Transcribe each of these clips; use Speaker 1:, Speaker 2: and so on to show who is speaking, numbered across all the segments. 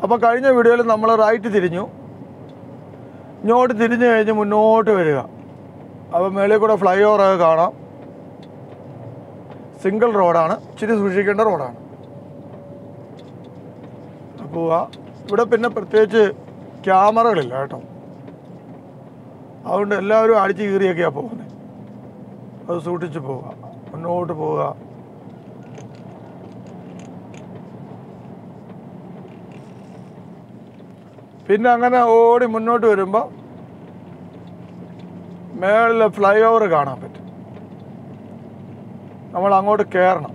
Speaker 1: അപ്പോൾ കഴിഞ്ഞ വീഡിയോയിൽ നമ്മൾ റൈറ്റ് തിരിഞ്ഞു ഇങ്ങോട്ട് തിരിഞ്ഞു കഴിഞ്ഞ് മുന്നോട്ട് വരിക അപ്പോൾ മേളിൽ കൂടെ ഫ്ലൈ ഓവറൊക്കെ കാണാം സിംഗിൾ റോഡാണ് ഇച്ചിരി സൂക്ഷിക്കേണ്ട റോഡാണ് അപ്പോൾ ഇവിടെ പിന്നെ പ്രത്യേകിച്ച് ക്യാമറകളില്ല കേട്ടോ അതുകൊണ്ട് എല്ലാവരും അടിച്ച് കീറിയൊക്കെയാണ് പോകുന്നത് അത് സൂക്ഷിച്ച് പോവുക മുന്നോട്ട് പോവുക പിന്നെ അങ്ങനെ ഓടി മുന്നോട്ട് വരുമ്പോൾ മേളിൽ ഫ്ലൈ ഓവർ കാണാൻ പറ്റും നമ്മൾ അങ്ങോട്ട് കയറണം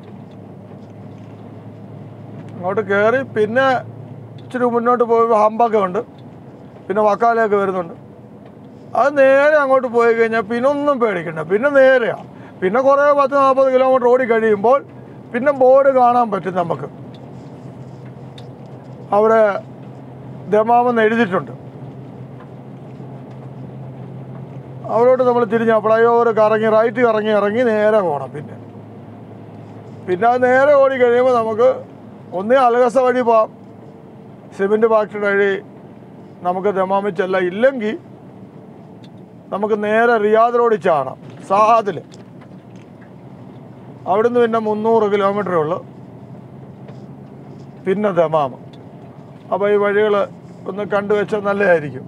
Speaker 1: അങ്ങോട്ട് കയറി പിന്നെ ഇച്ചിരി മുന്നോട്ട് പോകുമ്പോൾ ഹമ്പൊക്കെ ഉണ്ട് പിന്നെ വക്കാലയൊക്കെ വരുന്നുണ്ട് അത് നേരെ അങ്ങോട്ട് പോയി കഴിഞ്ഞാൽ പിന്നെ ഒന്നും പേടിക്കണ്ട പിന്നെ നേരെയാണ് പിന്നെ കുറേ പത്ത് നാൽപ്പത് കിലോമീറ്റർ ഓടി കഴിയുമ്പോൾ പിന്നെ ബോർഡ് കാണാൻ പറ്റും നമുക്ക് അവിടെ ദമാമെന്ന് എഴുതിയിട്ടുണ്ട് അവരോട് നമ്മൾ തിരിഞ്ഞ ഫ്ലൈ ഓവർ കറങ്ങി റൈറ്റ് കറങ്ങി ഇറങ്ങി നേരെ പോകണം പിന്നെ പിന്നെ അത് നേരെ ഓടി കഴിയുമ്പോൾ നമുക്ക് ഒന്നേ അലകസ വഴി പോവാം സിമെൻറ്റ് ഫാക്ടറി വഴി നമുക്ക് ദമാമിൽ ചെല്ലാം ഇല്ലെങ്കിൽ നമുക്ക് നേരെ റിയാദ് റോഡിൽ ചാടാം സാദിൽ അവിടുന്ന് പിന്നെ മുന്നൂറ് കിലോമീറ്ററേ ഉള്ളൂ പിന്നെ ദമാം അപ്പോൾ ഈ വഴികൾ ഒന്ന് കണ്ടുവച്ചാൽ നല്ലതായിരിക്കും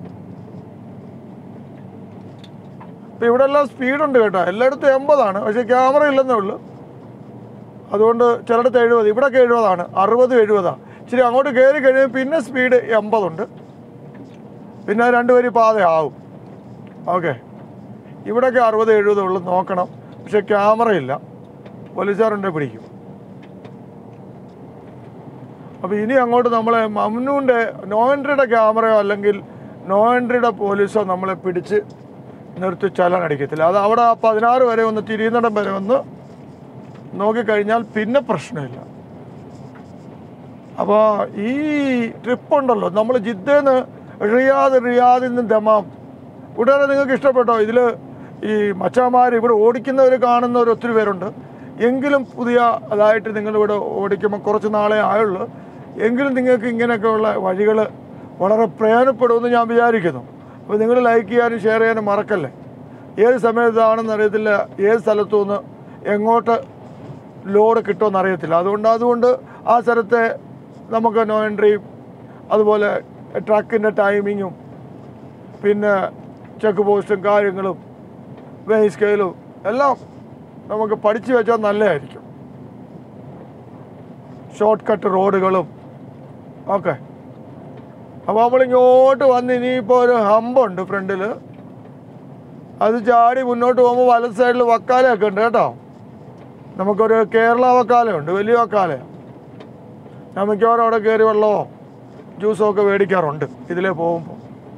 Speaker 1: ഇപ്പം ഇവിടെ എല്ലാം സ്പീഡുണ്ട് കേട്ടോ എല്ലായിടത്തും എൺപതാണ് പക്ഷേ ക്യാമറ ഇല്ലെന്നേ ഉള്ളൂ അതുകൊണ്ട് ചിലയിടത്ത് എഴുപത് ഇവിടെയൊക്കെ എഴുപതാണ് അറുപത് എഴുപതാണ് ഇച്ചിരി അങ്ങോട്ട് കയറി കഴിയുമ്പോൾ പിന്നെ സ്പീഡ് എൺപതുണ്ട് പിന്നെ അത് രണ്ട് വരി പാതയാവും ഓക്കെ ഇവിടെയൊക്കെ അറുപത് എഴുപത് ഉള്ളു നോക്കണം പക്ഷെ ക്യാമറ ഇല്ല പോലീസുകാരുണ്ടെ പിടിക്കും അപ്പോൾ ഇനി അങ്ങോട്ട് നമ്മളെ മമ്നൂൻ്റെ നോ എൻട്രിയുടെ ക്യാമറയോ അല്ലെങ്കിൽ നോ എൻട്രിയുടെ പോലീസോ നമ്മളെ പിടിച്ച് നിർത്തി ചലൻ അടിക്കത്തില്ല അത് അവിടെ ആ പതിനാറ് വരെ ഒന്ന് തിരിയുന്നിടം വരെ ഒന്ന് നോക്കിക്കഴിഞ്ഞാൽ പിന്നെ പ്രശ്നമില്ല അപ്പോൾ ഈ ട്രിപ്പ് ഉണ്ടല്ലോ നമ്മൾ ജിദ്ദേന്ന് റിയാദ് റിയാദിൽ നിന്ന് ദമാം ഉടനെ നിങ്ങൾക്ക് ഇഷ്ടപ്പെട്ടോ ഇതിൽ ഈ മച്ചാമാർ ഇവിടെ ഓടിക്കുന്നവർ കാണുന്നവർ ഒത്തിരി പേരുണ്ട് എങ്കിലും പുതിയ അതായിട്ട് നിങ്ങളിവിടെ ഓടിക്കുമ്പോൾ കുറച്ച് നാളെ ആയുള്ളൂ എങ്കിലും നിങ്ങൾക്ക് ഇങ്ങനെയൊക്കെയുള്ള വഴികൾ വളരെ പ്രയോജനപ്പെടുമെന്ന് ഞാൻ വിചാരിക്കുന്നു അപ്പോൾ നിങ്ങൾ ലൈക്ക് ചെയ്യാനും ഷെയർ ചെയ്യാനും മറക്കല്ലേ ഏത് സമയത്താണെന്ന് അറിയത്തില്ല ഏത് സ്ഥലത്തു നിന്ന് എങ്ങോട്ട് ലോഡ് കിട്ടുമെന്ന് അറിയത്തില്ല അതുകൊണ്ട് അതുകൊണ്ട് ആ സ്ഥലത്തെ നമുക്ക് നോ എൻട്രിയും അതുപോലെ ട്രക്കിൻ്റെ ടൈമിങ്ങും പിന്നെ ചെക്ക് പോസ്റ്റും കാര്യങ്ങളും വെയ് സ്കെയിലും എല്ലാം നമുക്ക് പഠിച്ചു വെച്ചാൽ നല്ലതായിരിക്കും ഷോർട്ട് കട്ട് റോഡുകളും ഓക്കെ അപ്പോൾ നമ്മൾ ഇങ്ങോട്ട് വന്ന് ഇനിയിപ്പോൾ ഒരു ഹമ്പുണ്ട് ഫ്രണ്ടിൽ അത് ചാടി മുന്നോട്ട് പോകുമ്പോൾ വലത് സൈഡിൽ വക്കാലയൊക്കെ ഉണ്ട് കേട്ടോ നമുക്കൊരു കേരള വക്കാലയുണ്ട് വലിയ വക്കാല ഞാൻ മിക്കവാറും അവിടെ കയറി വെള്ളമോ ജ്യൂസോ ഒക്കെ മേടിക്കാറുണ്ട് ഇതിലേ പോകുമ്പോൾ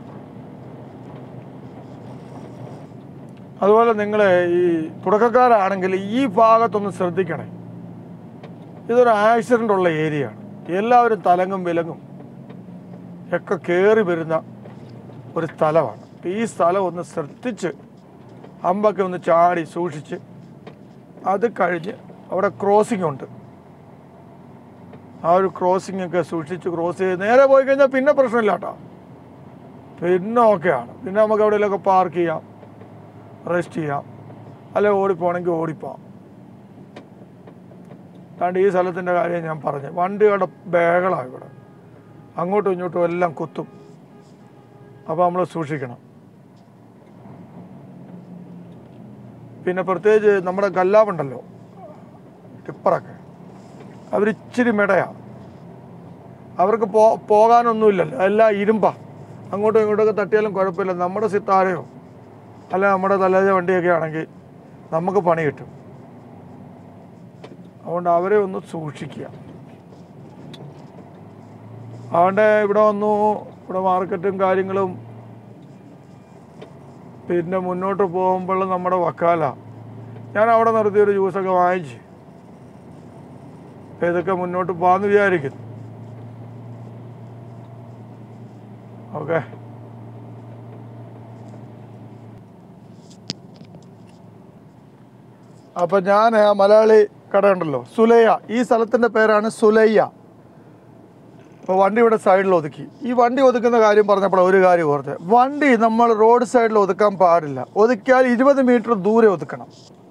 Speaker 1: അതുപോലെ നിങ്ങൾ ഈ തുടക്കക്കാരാണെങ്കിൽ ഈ ഭാഗത്തൊന്ന് ശ്രദ്ധിക്കണേ ഇതൊരു ആക്സിഡൻ്റ് ഉള്ള ഏരിയയാണ് എല്ലാവരും തലങ്ങും വിലങ്ങും ഒക്കെ കയറി വരുന്ന ഒരു സ്ഥലമാണ് ഈ സ്ഥലം ഒന്ന് ശ്രദ്ധിച്ച് അമ്പൊക്കെ ഒന്ന് ചാടി സൂക്ഷിച്ച് അത് കഴിഞ്ഞ് അവിടെ ക്രോസിംഗ് ഉണ്ട് ആ ഒരു ക്രോസിംഗ് ഒക്കെ സൂക്ഷിച്ച് ക്രോസ് ചെയ്ത് നേരെ പോയി കഴിഞ്ഞാൽ പിന്നെ പ്രശ്നമില്ല കേട്ടോ പിന്നെ ഓക്കെയാണ് പിന്നെ നമുക്ക് എവിടെയെങ്കിലുമൊക്കെ പാർക്ക് ചെയ്യാം റെസ്റ്റ് ചെയ്യാം അല്ലെ ഓടിപ്പോണെങ്കിൽ ഓടിപ്പോവാം അതുകൊണ്ട് ഈ സ്ഥലത്തിൻ്റെ കാര്യം ഞാൻ പറഞ്ഞു വണ്ടികളുടെ ബേകളാണ് ഇവിടെ അങ്ങോട്ടും ഇങ്ങോട്ടും എല്ലാം കുത്തും അപ്പോൾ നമ്മൾ സൂക്ഷിക്കണം പിന്നെ പ്രത്യേകിച്ച് നമ്മുടെ കല്ലാവുണ്ടല്ലോ ടിപ്പറൊക്കെ അവരിച്ചിരി മെടയാണ് അവർക്ക് പോ പോകാനൊന്നുമില്ലല്ലോ എല്ലാം ഇരുമ്പാ അങ്ങോട്ടും ഇങ്ങോട്ടൊക്കെ തട്ടിയാലും കുഴപ്പമില്ല നമ്മുടെ സിത്താരയോ അല്ല നമ്മുടെ തലേജ വണ്ടിയൊക്കെ ആണെങ്കിൽ നമുക്ക് പണി കിട്ടും അതുകൊണ്ട് അവരെ ഒന്ന് സൂക്ഷിക്കുക അതുകൊണ്ട് ഇവിടെ വന്നു ഇവിടെ മാർക്കറ്റും കാര്യങ്ങളും പിന്നെ മുന്നോട്ട് പോകുമ്പോൾ നമ്മുടെ വക്കാല ഞാൻ അവിടെ നിർത്തി ഒരു ജ്യൂസൊക്കെ വാങ്ങിച്ച് അപ്പോൾ ഇതൊക്കെ മുന്നോട്ട് പോകാമെന്ന് വിചാരിക്കുന്നു ഓക്കെ അപ്പം ഞാൻ ആ മലയാളി കട ഉണ്ടല്ലോ സുലയ്യ ഈ സ്ഥലത്തിൻ്റെ പേരാണ് സുലയ്യ ഇപ്പോൾ വണ്ടി ഇവിടെ സൈഡിൽ ഒതുക്കി ഈ വണ്ടി ഒതുക്കുന്ന കാര്യം പറഞ്ഞപ്പോൾ ഒരു കാര്യം ഓർത്ത് വണ്ടി നമ്മൾ റോഡ് സൈഡിൽ ഒതുക്കാൻ പാടില്ല ഒതുക്കിയാൽ ഇരുപത് മീറ്റർ ദൂരെ ഒതുക്കണം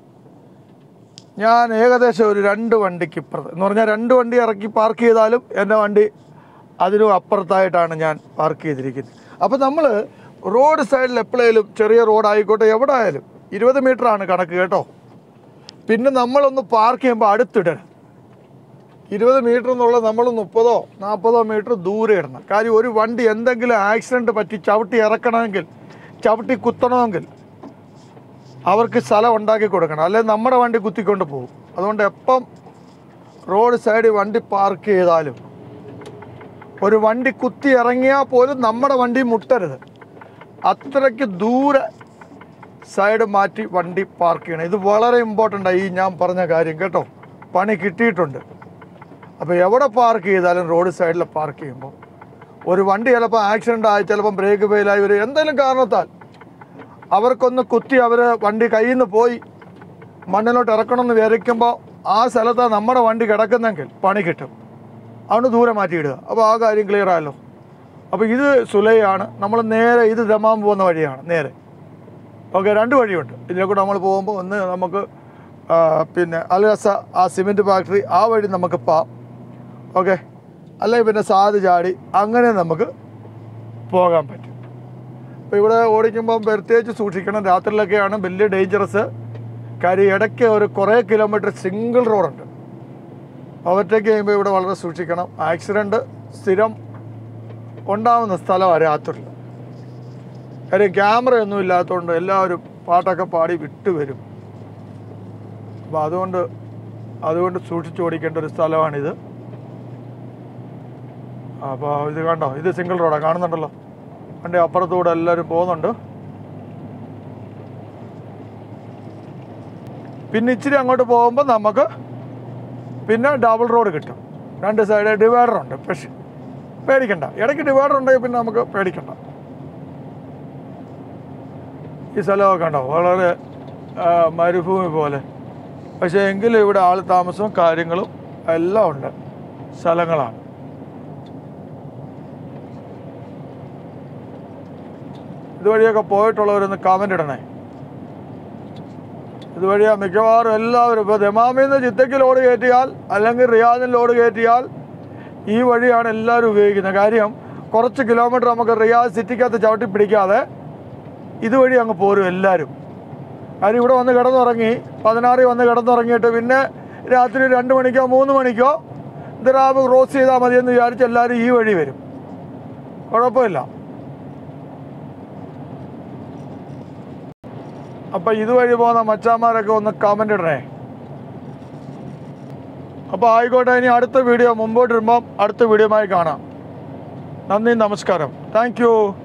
Speaker 1: ഞാൻ ഏകദേശം ഒരു രണ്ട് വണ്ടിക്ക് ഇപ്പുറത്ത് എന്ന് പറഞ്ഞാൽ രണ്ട് വണ്ടി ഇറക്കി പാർക്ക് ചെയ്താലും എൻ്റെ വണ്ടി അതിനും അപ്പുറത്തായിട്ടാണ് ഞാൻ പാർക്ക് ചെയ്തിരിക്കുന്നത് അപ്പോൾ നമ്മൾ റോഡ് സൈഡിൽ എപ്പോഴേലും ചെറിയ റോഡായിക്കോട്ടെ എവിടെ ആയാലും ഇരുപത് ആണ് കണക്ക് കേട്ടോ പിന്നെ നമ്മളൊന്ന് പാർക്ക് ചെയ്യുമ്പോൾ അടുത്തിടരുത് ഇരുപത് മീറ്റർ എന്നുള്ളത് നമ്മൾ മുപ്പതോ നാൽപ്പതോ മീറ്റർ ദൂരെ ഇടണം കാര്യം ഒരു വണ്ടി എന്തെങ്കിലും ആക്സിഡൻറ്റ് പറ്റി ചവിട്ടി ഇറക്കണമെങ്കിൽ ചവിട്ടി കുത്തണമെങ്കിൽ അവർക്ക് സ്ഥലം ഉണ്ടാക്കി കൊടുക്കണം അല്ലെങ്കിൽ നമ്മുടെ വണ്ടി കുത്തിക്കൊണ്ട് പോകും അതുകൊണ്ട് എപ്പം റോഡ് സൈഡിൽ വണ്ടി പാർക്ക് ചെയ്താലും ഒരു വണ്ടി കുത്തി ഇറങ്ങിയാൽ പോലും നമ്മുടെ വണ്ടി മുട്ടരുത് അത്രയ്ക്ക് ദൂരെ സൈഡ് മാറ്റി വണ്ടി പാർക്ക് ചെയ്യണം ഇത് വളരെ ഇമ്പോർട്ടൻ്റ് ആയി ഈ ഞാൻ പറഞ്ഞ കാര്യം കേട്ടോ പണി കിട്ടിയിട്ടുണ്ട് അപ്പോൾ എവിടെ പാർക്ക് ചെയ്താലും റോഡ് സൈഡിൽ പാർക്ക് ചെയ്യുമ്പോൾ ഒരു വണ്ടി ചിലപ്പോൾ ആക്സിഡൻ്റ് ആയി ചിലപ്പോൾ ബ്രേക്ക് ഫെയിലായി വരും എന്തെങ്കിലും കാരണത്താൽ അവർക്കൊന്ന് കുത്തി അവർ വണ്ടി കയ്യിൽ നിന്ന് പോയി മണ്ണിലോട്ട് ഇറക്കണമെന്ന് വിചാരിക്കുമ്പോൾ ആ സ്ഥലത്താണ് നമ്മുടെ വണ്ടി കിടക്കുന്നെങ്കിൽ പണി കിട്ടും അതുകൊണ്ട് ദൂരെ മാറ്റിയിടുക അപ്പോൾ ആ കാര്യം ക്ലിയർ ആയല്ലോ അപ്പോൾ ഇത് സുലയാണ് നമ്മൾ നേരെ ഇത് ദമാം പോകുന്ന വഴിയാണ് നേരെ ഓക്കെ രണ്ട് വഴിയുണ്ട് ഇതിലെ കൂടെ നമ്മൾ പോകുമ്പോൾ ഒന്ന് നമുക്ക് ആ, പിന്നെ അൽഹസ ആ സിമെൻറ്റ് ഫാക്ടറി ആ വഴി നമുക്ക് പോവാം ഓക്കെ അല്ലെങ്കിൽ പിന്നെ സാധ് ചാടി അങ്ങനെ നമുക്ക് പോകാൻ പറ്റും അപ്പോൾ ഇവിടെ ഓടിക്കുമ്പോൾ പ്രത്യേകിച്ച് സൂക്ഷിക്കണം രാത്രിയിലൊക്കെയാണ് വലിയ ഡേഞ്ചറസ് കാര്യം ഇടയ്ക്ക് ഒരു കുറേ കിലോമീറ്റർ സിംഗിൾ റോഡുണ്ട് ഓവർടേക്ക് ചെയ്യുമ്പോൾ ഇവിടെ വളരെ സൂക്ഷിക്കണം ആക്സിഡൻറ്റ് സ്ഥിരം ഉണ്ടാവുന്ന സ്ഥലമാണ് രാത്രിയിൽ കാര്യം ക്യാമറയൊന്നും ഇല്ലാത്തതുകൊണ്ട് എല്ലാവരും പാട്ടൊക്കെ പാടി വിട്ടു വരും അപ്പോൾ അതുകൊണ്ട് അതുകൊണ്ട് സൂക്ഷിച്ച് ഓടിക്കേണ്ട ഒരു സ്ഥലമാണിത് അപ്പോൾ ഇത് കണ്ടോ ഇത് സിംഗിൾ റോഡാണ് കാണുന്നുണ്ടല്ലോ വണ്ടി അപ്പുറത്തൂടെ എല്ലാവരും പോകുന്നുണ്ട് പിന്നെ ഇച്ചിരി അങ്ങോട്ട് പോകുമ്പോൾ നമുക്ക് പിന്നെ ഡബിൾ റോഡ് കിട്ടും രണ്ട് സൈഡ് ഡിവൈഡർ ഉണ്ട് പക്ഷെ പേടിക്കണ്ട ഇടയ്ക്ക് ഡിവൈഡർ ഉണ്ടെങ്കിൽ പിന്നെ നമുക്ക് പേടിക്കണ്ട ഈ സ്ഥലമൊക്കെ ഉണ്ടോ വളരെ ആ, മരുഭൂമി പോലെ പക്ഷേ എങ്കിലും ഇവിടെ ആൾ താമസവും കാര്യങ്ങളും എല്ലാം ഉണ്ട് സ്ഥലങ്ങളാണ് ഇതുവഴിയൊക്കെ പോയിട്ടുള്ളവരൊന്ന് കമൻ്റ് ഇടണേ ഇതുവഴിയാ മിക്കവാറും എല്ലാവരും ഇപ്പോൾ ദമാമിൽ നിന്ന് ജിത്തയ്ക്ക് ലോഡ് കയറ്റിയാൽ അല്ലെങ്കിൽ റിയാദിൽ ലോഡ് കയറ്റിയാൽ ഈ വഴിയാണ് എല്ലാവരും ഉപയോഗിക്കുന്നത് കാര്യം കുറച്ച് കിലോമീറ്റർ നമുക്ക് റിയാദ് സിറ്റിക്കകത്ത് ചവിട്ടി പിടിക്കാതെ ഇതുവഴി അങ്ങ് പോരും എല്ലാവരും കാര്യം ഇവിടെ വന്ന് കിടന്നുറങ്ങി പതിനാറിൽ വന്ന് കിടന്നുറങ്ങിയിട്ട് പിന്നെ രാത്രി രണ്ട് മണിക്കോ മൂന്ന് മണിക്കോ ദിറാബ് ക്രോസ് ചെയ്താൽ മതിയെന്ന് വിചാരിച്ച് എല്ലാവരും ഈ വഴി വരും കുഴപ്പമില്ല അപ്പം ഇതുവഴി പോകുന്ന മച്ചാന്മാരൊക്കെ ഒന്ന് കമൻ്റ് ഇടണേ അപ്പോൾ ആയിക്കോട്ടെ ഇനി അടുത്ത വീഡിയോ മുമ്പോട്ട് വരുമ്പം അടുത്ത വീഡിയോയുമായി കാണാം നന്ദി നമസ്കാരം താങ്ക് യു